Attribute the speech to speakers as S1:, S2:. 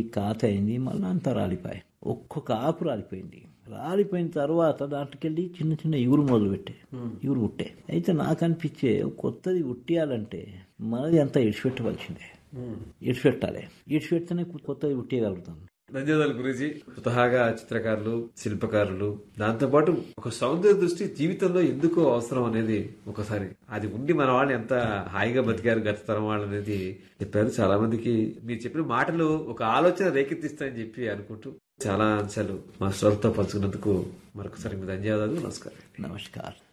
S1: కాత అయింది మళ్ళీ అంతా రాలిపోయి ఒక్కొక్క ఆకు రాలిపోయింది రాలిపోయిన తర్వాత దాంట్లోకెళ్ళి చిన్న చిన్న ఇగురు మొదలు పెట్టే ఇగురు ఉట్టే అయితే నాకు అనిపించే కొత్తది ఉట్టియాలంటే మనది అంతా ఇడిచిపెట్టవలసిందే ఇడిచిపెట్టాలి ఇడిచిపెడితేనే కొత్తది ఉట్టేయగలుగుతాం
S2: ధన్యవాదాలు గురూజీ స్వతహాగా చిత్రకారులు శిల్పకారులు దాంతోపాటు ఒక సౌందర్య దృష్టి జీవితంలో ఎందుకు అవసరం అనేది ఒకసారి అది ఉండి మన వాళ్ళు ఎంత హాయిగా బతికారు గత తరం వాళ్ళు అనేది చెప్పారు చాలా మందికి మీరు చెప్పిన మాటలు ఒక ఆలోచన రేకెత్తిస్తాయని చెప్పి అనుకుంటూ చాలా అంశాలు మా శ్రోతతో పంచుకున్నందుకు మరొకసారి మీ ధన్యవాదాలు నమస్కారం
S1: నమస్కారం